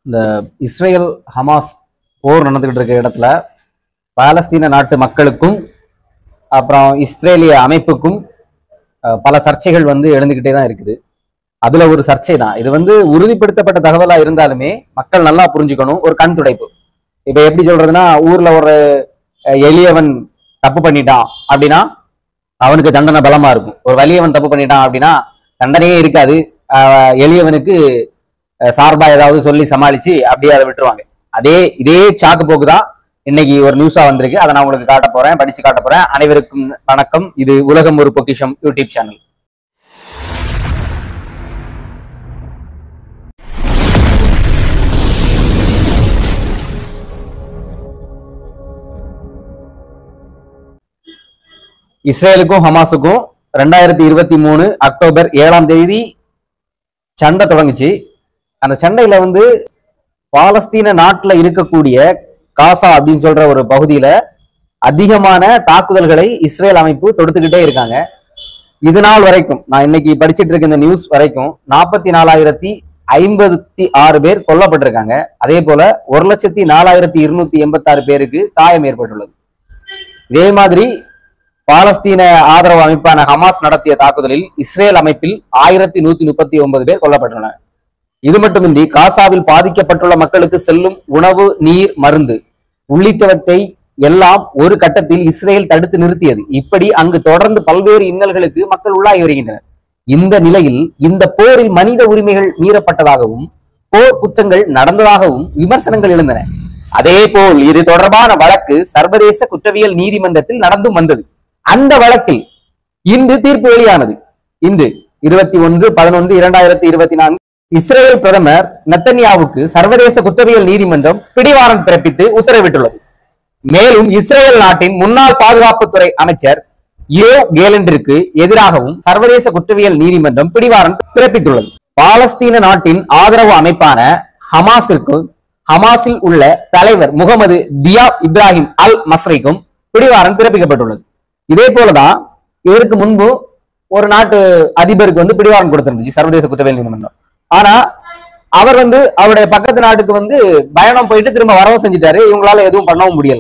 இந்த Israel Hamas போர் நடந்துகிட்டு இருக்க இடத்துல பாலஸ்தீன நாட்டு மக்களுக்கும் அப்புறம் இஸ்ரேலிய அமைப்புக்கும் அஹ், பல சர்ச்சைகள் வந்து எழுந்துகிட்டே தான் இருக்குது அதுல ஒரு சர்ச்சை தான் இது வந்து உறுதிப்படுத்தப்பட்ட தகவலா இருந்தாலுமே மக்கள் நல்லா புரிஞ்சுக்கணும் ஒரு கண் துடைப்பு இப்ப எப்படி சொல்றதுன்னா ஊர்ல ஒரு அஹ், எளியவன் தப்பு பண்ணிட்டான் அப்படின்னா அவனுக்கு தண்டனை பலமா இருக்கும் ஒரு வலியவன் தப்பு பண்ணிட்டான் அப்படின்னா தண்டனையே இருக்காது அஹ், எளியவனுக்கு அஹ், சார்பா ஏதாவது சொல்லி சமாளிச்சு அப்படியே அதை விட்டுருவாங்க அதே இதே சாக்கு போக்கு தான் இன்னைக்கு ஒரு நியூஸா வந்திருக்கு அதை நான் உங்களுக்கு காட்ட போறேன் படிச்சு காட்ட போறேன் அனைவருக்கும் வணக்கம் இது உலகம் ஒரு பொக்கிஷம் யூடியூப் சேனல் இஸ்ரேலுக்கும் ஹமாஸுக்கும் ரெண்டாயிரத்தி இருபத்தி மூணு அக்டோபர் ஏழாம் தேதி சண்டை தொடங்குச்சு அந்த சண்டையில வந்து பாலஸ்தீன நாட்டுல இருக்கக்கூடிய காசா அப்படின்னு சொல்ற ஒரு பகுதியில அதிகமான தாக்குதல்களை இஸ்ரேல் அமைப்பு தொடுத்துக்கிட்டே இருக்காங்க இது நாள் வரைக்கும் நான் இன்னைக்கு படிச்சிட்டு இருக்க இந்த நியூஸ் வரைக்கும் நாற்பத்தி நாலாயிரத்தி ஐம்பத்தி ஆறு பேர் கொல்லப்பட்டிருக்காங்க அதே போல ஒரு லட்சத்தி நாலாயிரத்தி இருநூத்தி எண்பத்தாறு பேருக்கு காயம் ஏற்பட்டுள்ளது இதே மாதிரி பாலஸ்தீன ஆதரவு அமைப்பான ஹமாஸ் நடத்திய தாக்குதலில் இஸ்ரேல் அமைப்பில் ஆயிரத்தி நூத்தி முப்பத்தி ஒன்பது பேர் கொல்லப்பட்டுள்ளனர் இது மட்டுமின்றி காசாவில் பாதிக்கப்பட்டுள்ள மக்களுக்கு செல்லும் உணவு நீர் மருந்து உள்ளிட்டவற்றை எல்லாம் ஒரு கட்டத்தில் இஸ்ரேல் தடுத்து நிறுத்தியது இப்படி அங்கு தொடர்ந்து பல்வேறு இன்னல்களுக்கு மக்கள் உள்ளாகி வருகின்றனர் இந்த நிலையில் இந்த போரில் மனித உரிமைகள் மீறப்பட்டதாகவும் போர் குற்றங்கள் நடந்ததாகவும் விமர்சனங்கள் எழுந்தன அதே போல் இது தொடர்பான வழக்கு சர்வதேச குற்றவியல் நீதிமன்றத்தில் நடந்தும் வந்தது அந்த வழக்கில் இன்று தீர்ப்பு வெளியானது இன்று இருபத்தி ஒன்று பதினொன்று இரண்டாயிரத்தி இருபத்தி நான்கு இஸ்ரேல் பிரதமர் நெத்தன்யாவுக்கு சர்வதேச குற்றவியல் நீதிமன்றம் பிடிவாரண்ட் பிறப்பித்து உத்தரவிட்டுள்ளது மேலும் இஸ்ரேல் நாட்டின் முன்னாள் பாதுகாப்புத்துறை அமைச்சர் யோ கேலண்டிற்கு எதிராகவும் சர்வதேச குற்றவியல் நீதிமன்றம் பிடிவாரண்ட் பிறப்பித்துள்ளது பாலஸ்தீன நாட்டின் ஆதரவு அமைப்பான ஹமாஸிற்கு ஹமாஸில் உள்ள தலைவர் முகமது தியாப் இப்ராஹிம் அல் மஸ்ரிக்கும் பிடிவாரண்ட் பிறப்பிக்கப்பட்டுள்ளது இதே போலதான் இதற்கு முன்பு ஒரு நாட்டு அதிபருக்கு வந்து பிடிவாரண்ட் கொடுத்திருந்துச்சு சர்வதேச குற்றவியல் நீதிமன்றம் ஆனா அவர் வந்து அவருடைய பக்கத்து நாட்டுக்கு வந்து பயணம் போயிட்டு திரும்ப வரவும் செஞ்சுட்டாரு இவங்களால எதுவும் பண்ணவும் முடியல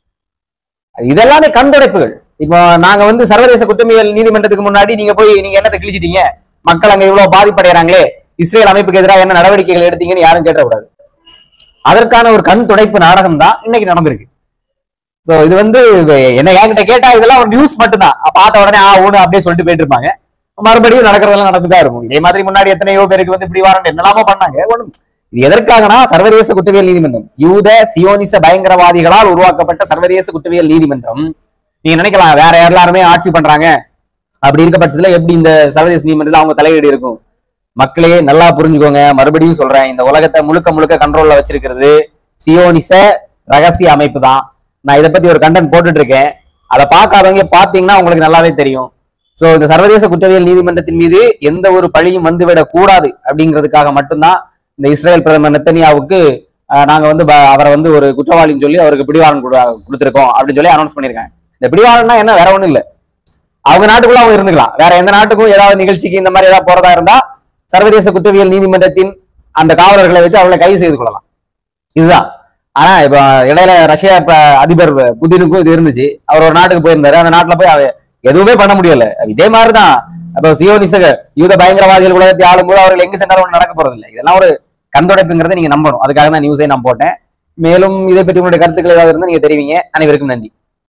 இதெல்லாமே கண்துடைப்புகள் இப்போ நாங்க வந்து சர்வதேச குற்றவியல் நீதிமன்றத்துக்கு முன்னாடி நீங்க போய் நீங்க என்னத்தை கிழிச்சிட்டீங்க மக்கள் அங்க இவ்வளவு பாதிப்படைகிறாங்களே இஸ்ரேல் அமைப்புக்கு எதிராக என்ன நடவடிக்கைகள் எடுத்தீங்கன்னு யாரும் கேட்டக்கூடாது அதற்கான ஒரு கண் துடைப்பு நாடகம் தான் இன்னைக்கு நடந்திருக்கு சோ இது வந்து என்ன என்கிட்ட கேட்டா இதெல்லாம் ஒரு நியூஸ் மட்டும்தான் பார்த்த உடனே ஆ ஊனு அப்படியே சொல்லிட்டு போயிட்டு இருப்பாங்க மறுபடியும் நடக்கிறதெல்லாம் நடந்துதான் இருக்கும் இதே மாதிரி முன்னாடி எத்தனையோ பேருக்கு வந்து இப்படி வாரண்ட் என்னெல்லாமோ பண்ணாங்க ஒண்ணும் இது எதற்காகனா சர்வதேச குற்றவியல் நீதிமன்றம் யூத சியோனிச பயங்கரவாதிகளால் உருவாக்கப்பட்ட சர்வதேச குற்றவியல் நீதிமன்றம் நீங்க நினைக்கலாம் வேற எல்லாருமே ஆட்சி பண்றாங்க அப்படி இருக்க பட்சத்துல எப்படி இந்த சர்வதேச நீதிமன்றத்துல அவங்க தலையீடு இருக்கும் மக்களே நல்லா புரிஞ்சுக்கோங்க மறுபடியும் சொல்றேன் இந்த உலகத்தை முழுக்க முழுக்க கண்ட்ரோல்ல வச்சிருக்கிறது சியோனிச ரகசிய அமைப்பு தான் நான் இதை பத்தி ஒரு கண்டென்ட் போட்டுட்டு இருக்கேன் அதை பார்க்காதவங்க பாத்தீங்கன்னா உங்களுக்கு நல்லாவே தெரியும் சோ இந்த சர்வதேச குற்றவியல் நீதிமன்றத்தின் மீது எந்த ஒரு பழியும் வந்துவிடக் கூடாது அப்படிங்கிறதுக்காக மட்டும்தான் இந்த இஸ்ரேல் பிரதமர் நெத்தனியாவுக்கு அஹ், நாங்க வந்து ப- அவரை வந்து ஒரு குற்றவாளின்னு சொல்லி அவருக்கு பிடிவாரன் கொடுத்துருக்கோம் அப்படின்னு சொல்லி அனௌன்ஸ் பண்ணிருக்காங்க இந்த பிடிவாரன்னா என்ன வேற ஒண்ணும் இல்ல அவங்க நாட்டுக்குள்ள அவங்க இருந்துக்கலாம் வேற எந்த நாட்டுக்கும் ஏதாவது நிகழ்ச்சிக்கு இந்த மாதிரி ஏதாவது போறதா இருந்தா சர்வதேச குற்றவியல் நீதிமன்றத்தின் அந்த காவலர்களை வச்சு அவளை கைது செய்து கொள்ளலாம் இதுதான் ஆனா இப்ப இடையில ரஷ்யா இப்ப அதிபர் புதினுக்கும் இது இருந்துச்சு அவர் ஒரு நாட்டுக்கு போயிருந்தாரு அந்த நாட்டுல போய் அவ எதுவுமே பண்ண முடியல இதே மாதிரிதான் அப்ப சியோனிசக யூத பயங்கரவாதிகள் உலகத்தை ஆளும்போது அவர்கள் எங்க சென்றாலும் ஒண்ணும் நடக்க போறது இல்லை இதெல்லாம் ஒரு கண்துடைப்புங்கிறத நீங்க நம்பணும் அதுக்காக தான் நியூஸே நான் போட்டேன் மேலும் இதை பற்றி உங்களுடைய கருத்துக்கள் ஏதாவது இருந்தால் நீங்க தெரிவிங்க அனைவருக்கும் நன்றி